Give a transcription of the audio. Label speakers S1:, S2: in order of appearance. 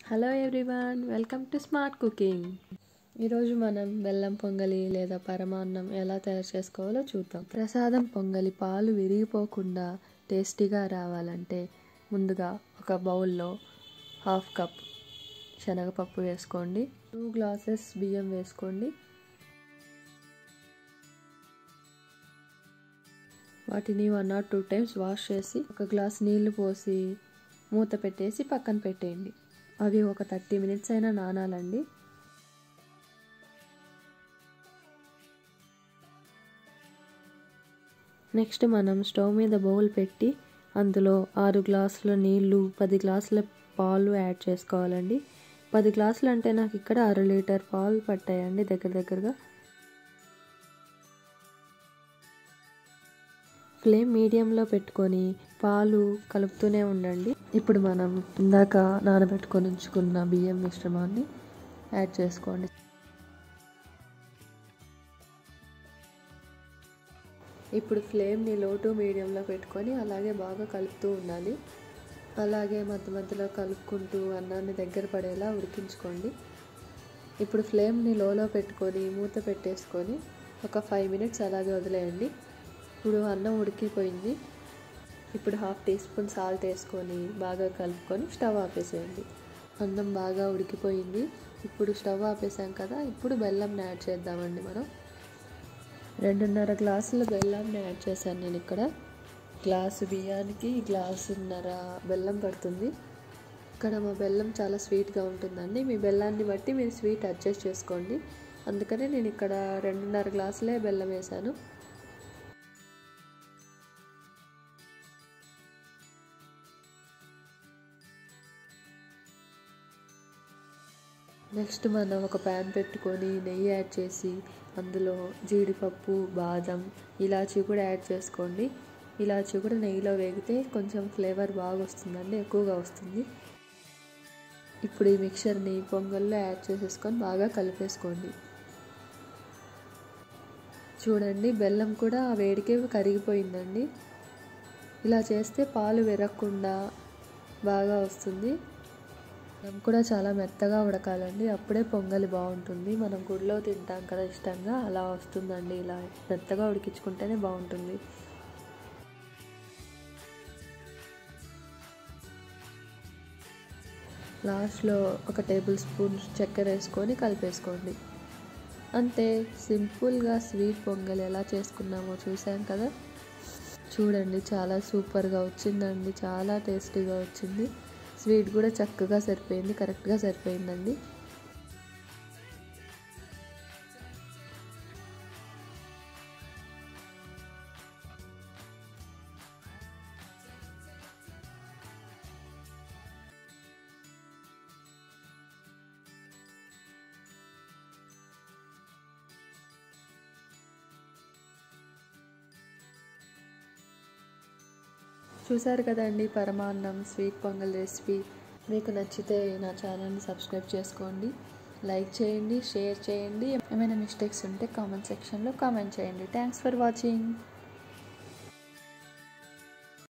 S1: hello everyone welcome to smart cooking ఈరోజు మనం బెల్లం పొంగలి లేదా పరమాన్నం ఎలా తయారు చేసుకోవాలో చూద్దాం ప్రసాదం పొంగలి పాలు విరిగిపోకుండా టేస్టీగా రావాలంటే ముందుగా ఒక బౌల్లో హాఫ్ కప్ శనగపప్పు వేసుకోండి టూ గ్లాసెస్ బియ్యం వేసుకోండి వాటిని one or two times wash చేసి ఒక గ్లాస్ నీళ్లు పోసి మూత పెట్టేసి పక్కన పెట్టేయండి అవి ఒక థర్టీ మినిట్స్ అయినా నానాలండి నెక్స్ట్ మనం స్టవ్ మీద బౌల్ పెట్టి అందులో ఆరు గ్లాసుల నీళ్లు పది గ్లాసుల పాలు యాడ్ చేసుకోవాలండి పది గ్లాసులు అంటే నాకు ఇక్కడ అర లీటర్ పాలు పట్టాయండి దగ్గర దగ్గరగా ఫ్లేమ్ మీడియంలో పెట్టుకొని పాలు కలుపుతూనే ఉండండి ఇప్పుడు మనం ఇందాక నానబెట్టుకొని ఉంచుకున్న బియ్యం మిశ్రమాన్ని యాడ్ చేసుకోండి ఇప్పుడు ఫ్లేమ్ని లో టు మీడియంలో పెట్టుకొని అలాగే బాగా కలుపుతూ ఉండాలి అలాగే మధ్య మధ్యలో కలుపుకుంటూ అన్నాన్ని దగ్గర పడేలా ఉడికించుకోండి ఇప్పుడు ఫ్లేమ్ని లోలో పెట్టుకొని మూత పెట్టేసుకొని ఒక ఫైవ్ మినిట్స్ అలాగే వదిలేయండి ఇప్పుడు అన్నం ఉడికిపోయింది ఇప్పుడు హాఫ్ టీ స్పూన్ సాల్ట్ వేసుకొని బాగా కలుపుకొని స్టవ్ ఆపేసేయండి అన్నం బాగా ఉడికిపోయింది ఇప్పుడు స్టవ్ ఆపేసాం కదా ఇప్పుడు బెల్లంని యాడ్ చేద్దామండి మనం రెండున్నర గ్లాసుల బెల్లంని యాడ్ చేశాను నేను ఇక్కడ గ్లాసు బియ్యానికి గ్లాసున్నర బెల్లం పడుతుంది ఇక్కడ మా బెల్లం చాలా స్వీట్గా ఉంటుందండి మీ బెల్లాన్ని బట్టి మీరు స్వీట్ అడ్జస్ట్ చేసుకోండి అందుకనే నేను ఇక్కడ రెండున్నర గ్లాసులే బెల్లం వేశాను నెక్స్ట్ మనం ఒక ప్యాన్ పెట్టుకొని నెయ్యి యాడ్ చేసి అందులో జీడిపప్పు బాదం ఇలాచీ కూడా యాడ్ చేసుకోండి ఇలాచీ కూడా నెయ్యిలో వేగితే కొంచెం ఫ్లేవర్ బాగా వస్తుందండి ఎక్కువగా వస్తుంది ఇప్పుడు ఈ మిక్చర్ని పొంగల్లో యాడ్ చేసేసుకొని బాగా కలిపేసుకోండి చూడండి బెల్లం కూడా ఆ వేడికే కరిగిపోయిందండి ఇలా చేస్తే పాలు విరగకుండా బాగా వస్తుంది మనం కూడా చాలా మెత్తగా ఉడకాలండి అప్పుడే పొంగలి బాగుంటుంది మనం గుడిలో తింటాం కదా ఇష్టంగా అలా వస్తుందండి ఇలా మెత్తగా ఉడికించుకుంటేనే బాగుంటుంది లాస్ట్లో ఒక టేబుల్ స్పూన్ చక్కెర వేసుకొని కలిపేసుకోండి అంతే సింపుల్గా స్వీట్ పొంగల్ ఎలా చేసుకున్నామో చూసాం కదా చూడండి చాలా సూపర్గా వచ్చిందండి చాలా టేస్టీగా వచ్చింది స్వీట్ కూడా చక్కగా సరిపోయింది కరెక్ట్గా సరిపోయిందండి చూసారు కదండి పరమాన్నం స్వీట్ పొంగల్ రెసిపీ మీకు నచ్చితే నా ఛానల్ని సబ్స్క్రైబ్ చేసుకోండి లైక్ చేయండి షేర్ చేయండి ఏమైనా మిస్టేక్స్ ఉంటే కామెంట్ సెక్షన్లో కామెంట్ చేయండి థ్యాంక్స్ ఫర్ వాచింగ్